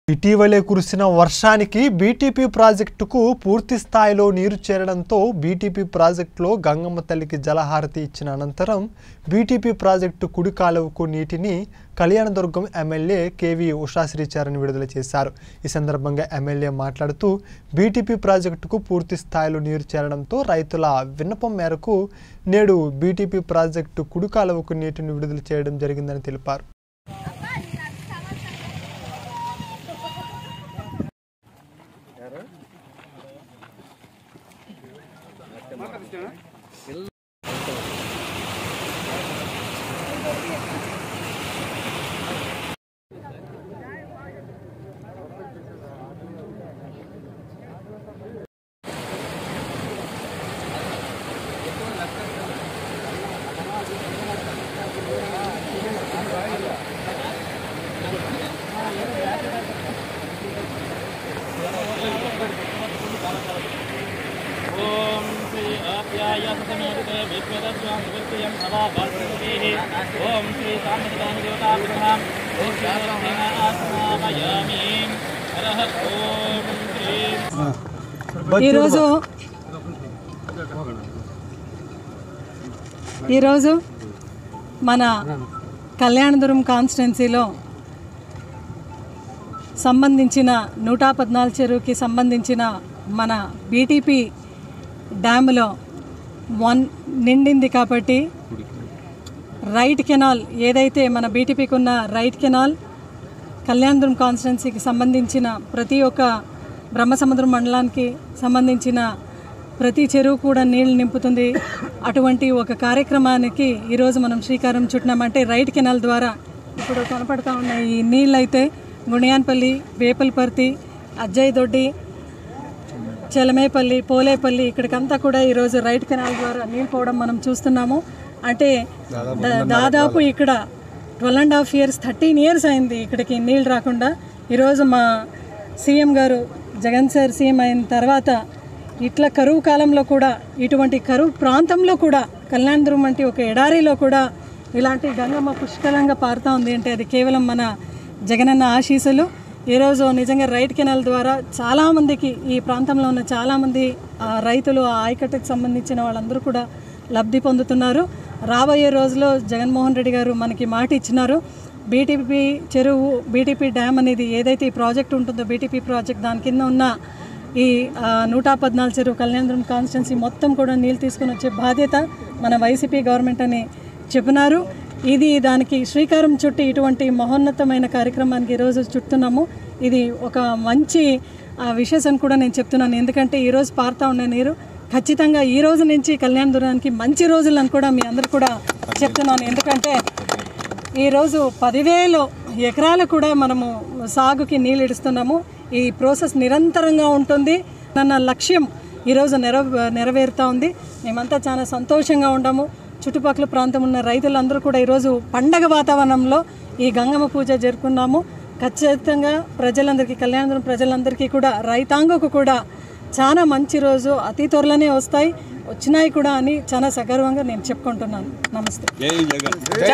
ఇటీవలే కురిసిన వర్షానికి బీటీపీ ప్రాజెక్టుకు పూర్తి స్థాయిలో నీరు చేరడంతో బీటీపీ ప్రాజెక్టులో గంగమ్మ తల్లికి జలహారతి ఇచ్చిన అనంతరం బీటీపీ ప్రాజెక్టు కుడి కాలువకు నీటిని కళ్యాణదుర్గం ఎమ్మెల్యే కేవీ ఉషాశ్రీచరణ్ విడుదల చేశారు ఈ సందర్భంగా ఎమ్మెల్యే మాట్లాడుతూ బీటీపీ ప్రాజెక్టుకు పూర్తి స్థాయిలో నీరు చేరడంతో రైతుల విన్నపం మేరకు నేడు బీటీపీ ప్రాజెక్టు కుడి కాలువకు నీటిని విడుదల చేయడం జరిగిందని తెలిపారు ॐ श्री आप्यायसमेते विश्वदस्वां विद्यं हवाभास्वतीः ॐ श्री साम्यदानि देवताभ्याम् ॐ श्री आत्मामयामि हरः ॐ श्री ఈరోజు ఈరోజు మన కళ్యాణదురం కాన్స్టిట్యున్సీలో సంబంధించిన నూట పద్నాలుగు చెరువుకి సంబంధించిన మన బీటీపీ డ్యాములో వన్ నిండింది కాబట్టి రైట్ కెనాల్ ఏదైతే మన బీటీపీకి ఉన్న రైట్ కెనాల్ కళ్యాణదురం కాన్స్టిట్యున్సీకి సంబంధించిన ప్రతి ఒక్క బ్రహ్మసముద్రం మండలానికి సంబంధించిన ప్రతి చెరువు కూడా నీళ్లు నింపుతుంది అటువంటి ఒక కార్యక్రమానికి ఈరోజు మనం శ్రీకారం చుట్టినామంటే రైట్ కెనాల్ ద్వారా ఇప్పుడు కనపడతా ఉన్న ఈ నీళ్ళు అయితే గుణియాన్పల్లి వేపలపర్తి అజ్జయ్ దొడ్డి చెలమేపల్లి పోలేపల్లి ఇక్కడికంతా కూడా ఈరోజు రైట్ కెనాల్ ద్వారా నీళ్ళు పోవడం మనం చూస్తున్నాము అంటే దా- దాదాపు ఇక్కడ twelve and half years thirteen years అయింది ఇక్కడికి నీళ్ళు రాకుండా ఈరోజు మా సీఎం గారు జగన్ సార్ సీఎం అయిన తర్వాత ఇట్లా కరువు కాలంలో కూడా ఇటువంటి కరువు ప్రాంతంలో కూడా కళ్యాణదురం వంటి ఒక ఎడారిలో కూడా ఇలాంటి గంగమ్మ పుష్కలంగా పారుతూ ఉంది అంటే అది కేవలం మన జగనన్న ఆశీస్సులు ఈరోజు నిజంగా రైట్ కెనాల్ ద్వారా చాలామందికి ఈ ప్రాంతంలో ఉన్న చాలామంది ఆ, రైతులు ఆ ఆయకట్టుకు సంబంధించిన వాళ్ళందరూ కూడా లబ్ధి పొందుతున్నారు రాబోయే రోజుల్లో జగన్మోహన్ రెడ్డి గారు మనకి మాట ఇచ్చినారు బీటీపీ చెరువు బీటీపీ డ్యామ్ అనేది ఏదైతే ఈ ప్రాజెక్ట్ ఉంటుందో బీటీపీ ప్రాజెక్ట్ దాని కింద ఉన్న ఈ ఆ, నూట పద్నాలుగు చెరువు కళ్యాణదురం కాన్స్టిట్యున్సీ మొత్తం కూడా నీళ్ళు తీసుకొని వచ్చే బాధ్యత మన వైసీపీ గవర్నమెంట్ అని చెప్పినారు ఇది దానికి శ్రీకారం చుట్టి ఇటువంటి మహోన్నతమైన కార్యక్రమానికి ఈరోజు చుడుతున్నాము ఇది ఒక మంచి ఆ, విషెస్ అని కూడా నేను చెప్తున్నాను ఎందుకంటే ఈరోజు పారుతా ఉన్న నీరు ఖచ్చితంగా ఈ రోజు నుంచి కళ్యాణదురానికి మంచి రోజులు అని కూడా మీ అందరు కూడా చెప్తున్నాను ఎందుకంటే ఈరోజు పదివేలు ఎకరాలు కూడా మనము సాగుకి నీళ్ళు ఇడుస్తున్నాము ఈ ప్రాసెస్ నిరంతరంగా ఉంటుంది నన్న లక్ష్యం ఈరోజు నెరవ నెరవేరుతూ ఉంది మేమంతా చాలా సంతోషంగా ఉన్నాము చుట్టుపక్కల ప్రాంతం ఉన్న రైతులందరూ కూడా ఈరోజు పండగ వాతావరణంలో ఈ గంగమ్మ పూజ జరుపుకున్నాము ఖచ్చితంగా ప్రజలందరికీ కళ్యాణదురం ప్రజలందరికీ కూడా రైతాంగకు కూడా చాలా మంచి రోజు అతి త్వరలోనే వస్తాయి వచ్చినాయి కూడా అని చాలా సగర్వంగా నేను చెప్పుకుంటున్నాను నమస్తే